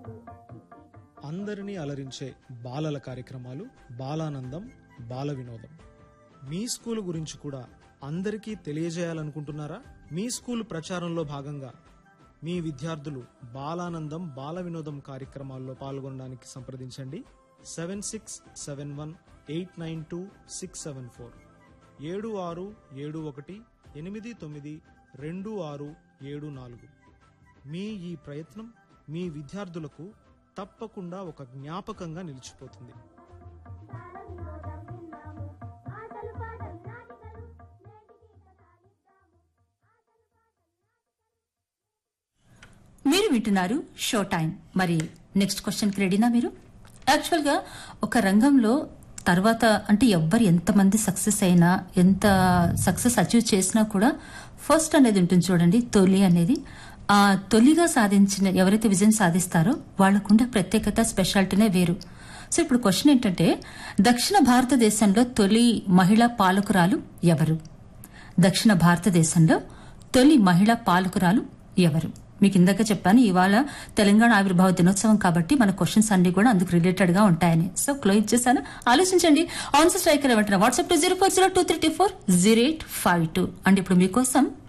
అందరినీ అలరించే బాలల కార్యక్రమాలు బాలానందం బాల వినోదం మీ స్కూల్ గురించి కూడా అందరికీ తెలియజేయాలనుకుంటున్నారా మీ స్కూల్ ప్రచారంలో భాగంగా మీ విద్యార్థులు బాలానందం బాల వినోదం కార్యక్రమాల్లో పాల్గొనడానికి సంప్రదించండి seven six seven one eight nine two six seven four ఏడు ఆరు ఏడు ఒకటి ఎనిమిది తొమ్మిది రెండు ఆరు ఏడు నాలుగు మీ ఈ ప్రయత్నం మీ విద్యార్థులకు తప్పకుండా ఒక జ్ఞాపకంగా నిలిచిపోతుంది ఆటలు పాటలు నాటికలు నేటికి కథ మీరు వింటున్నారు షో టైం మరి నెక్స్ట్ క్వశ్చన్కి రెడీనా మీరు యాక్చువల్గా ఒక రంగంలో తర్వాత అంటే ఎవ్వరు ఎంతమంది సక్సెస్ అయినా ఎంత సక్సెస్ అచీవ్ చేసినా కూడా ఫస్ట్ అనేది ఉంటుంది చూడండి తొలి అనేది ఆ తొలిగా సాధించిన ఎవరైతే విజయం సాధిస్తారో వాళ్ళకుండే ప్రత్యేకత స్పెషాలిటీనే వేరు సో ఇప్పుడు క్వశ్చన్ ఏంటంటే దక్షిణ భారతదేశంలో తొలి మహిళా పాలకురాలు ఎవరు దక్షిణ భారతదేశంలో తొలి మహిళా పాలకురాలు ఎవరు మీకు ఇందాక చెప్పాను ఇవాళ తెలంగాణ ఆవిర్భావ దినోత్సవం కాబట్టి మన క్వశ్చన్స్ అన్ని కూడా అందుకు రిలేటెడ్ గా ఉంటాయని సో క్లోజ్ చేశాను ఆలోచించండి ఆన్సర్ స్ట్రైకర్ ఏమంటారు WhatsApp to zero four zero two three two four zero eight five two and ఇప్పుడు మీకోసం